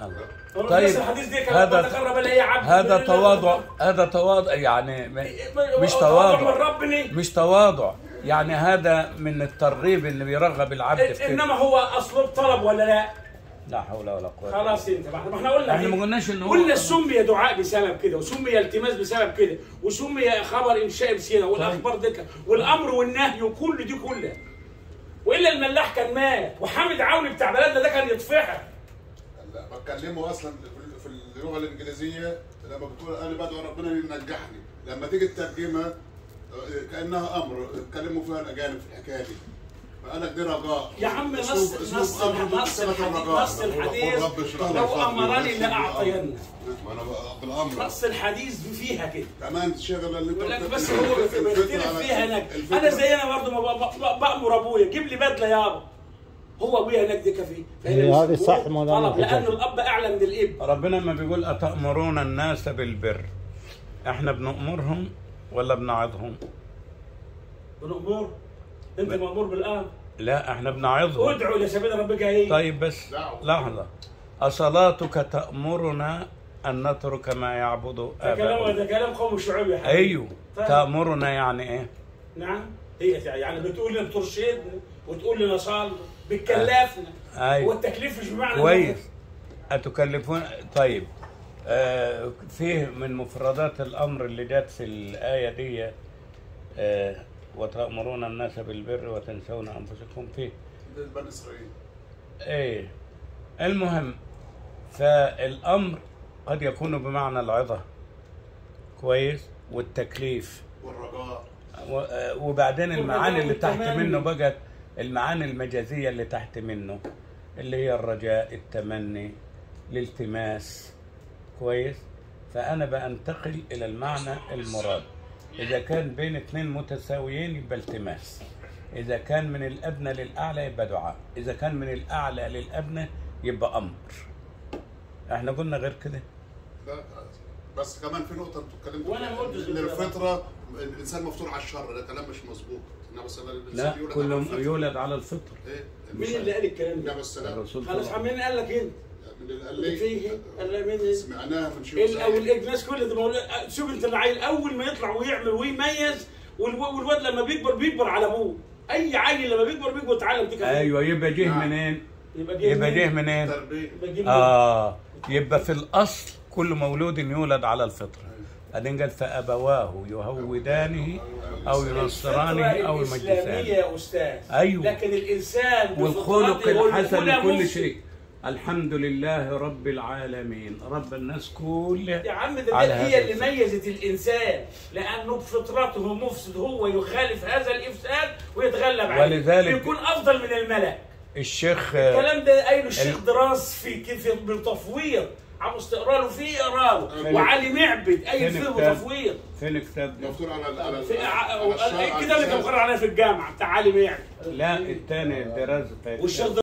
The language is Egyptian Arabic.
طيب طيب الحديث دي كان هذا تقرب الي عبد هذا من تواضع الله. هذا تواضع يعني م- مش من تواضع ربني مش تواضع يعني هذا من الترغيب اللي بيرغب العبد في انما كده هو اسلوب طلب ولا لا؟ لا حول ولا قوه إلا خلاص انت ما احنا قلنا احنا إيه؟ ما قلناش إن هو- قلنا سمي دعاء بسبب كده وسمي التماس بسبب كده وسمي خبر انشاء بسينا والاخبار دي كده والامر والنهي وكل دي كلها والا الملاح كان مات وحامد عوني بتاع بلدنا ده كان يطفحها لا بتكلمه اصلا في- في اللغه الانجليزيه لما بتقول انا بدعو ربنا ينجحني لما تيجي تترجمها آه، كانها امر اتكلموا فيها الاجانب في الحكايه دي فقال لك دي رجاء يا عم نص أسلوب- نص أسلوب أمر نص بصيغة الحديث الرجاء. نص قل الحديث رب اشرح لي لو صدري امرني ويسر لي لاعطينك أمري. ما انا بقى بالامر نص الحديث فيها كده كمان شغل اللي يقول لك أنت بس بتقول هو الفكرة بيختلف على- فيها هناك الفكرة- انا زي انا برضه ما ب- ب- بامر ابويا جيب لي بدله يابا هو ابويا هناك دي كفيه إيه، هذه صح مولانا طلب لانه الحجاج. الاب اعلى من الاب ربنا ما بيقول أتأمرون الناس بالبر احنا بنأمرهم ولا بنعظهم بالامور انت مامور بالامر لا احنا بنعظهم ادعو الى سبيل ربك هي طيب بس دعوة. لحظة أصلاتك تأمرنا أن نترك ما يعبد ده كلام آباؤنا ده كلام قوم الشعوب يا حبيبي أيوه طيب. تأمرنا يعني إيه؟ نعم هي يعني بتقول لنا بترشدنا وتقول لنا صال بتكلفنا أيوه. والتكليف مش بمعنى كويس أتكلفون طيب آه فيه من مفردات الأمر اللي جت في الآية دي آه وتأمرون الناس بالبر وتنسون أنفسكم فيه بني اسرائيل ايه المهم فالامر قد يكون بمعنى العظه كويس والتكليف والرجاء و- آه، وبعدين المعاني اللي تحت والتمني. منه بقت المعاني المجازيه اللي تحت منه اللي هي الرجاء التمني الالتماس كويس فانا بنتقل الى المعنى المراد اذا كان بين اثنين متساويين يبقى التماس اذا كان من الادنى للاعلى يبقى دعاء اذا كان من الاعلى للادنى يبقى امر احنا قلنا غير كده لا بس كمان في نقطه انتوا اتكلمتوا وأنا فيها، ما قلتش ان كده. الفطره الانسان مفطور على الشر ده كلام مش مظبوط انما مثلا الانسان لا يولد على كل الفطرة. يولد على الفطر ايه مين اللي قال الكلام النبي ده؟ السلام الرسول خلاص صلى الله مين قال لك انت؟ من اللي قال اللي لي فيه قال لي مين سمعناها من شيخ ال- او سعيد. الناس كل ده بقول شوف انت العيل اول ما يطلع ويعمل ويميز والو- والواد لما بيكبر بيكبر على ابوه اي عيل لما بيكبر بيكبر تعالى اديك أبوه. ايوه يبقى جه نعم. منين يبقى يبقى جه منين؟ منين تربيه يبقى جه منين؟ اه يبقى في الاصل كل مولود يولد على الفطره بعدين قال فابواه يهودانه او ينصرانه او الإسلامية يمجسانه يا استاذ أيوه. لكن الانسان والخلق بفطرته الحسن والأولى لكل مسلم. شيء الحمد لله رب العالمين رب الناس كلها يا عم ده, على ده هذا هي اللي الفطر. ميزت الانسان لانه بفطرته مفسد هو يخالف هذا الافساد ويتغلب عليه ولذلك- يكون افضل من الملك الشيخ الكلام ده قايله الشيخ ال- دراس في كيف بالتفويض عاوز تقرا له فيه اقرا له فين- وعلي معبد قايل فين فيه الكتاب؟ بتفويض فين كتاب ده؟ مفطور على على في على الشر- على الكتاب اللي كان اللسان. مقرر علينا في الجامعه بتاع علي معبد لا الثاني الدراسه بتاعت- والشيخ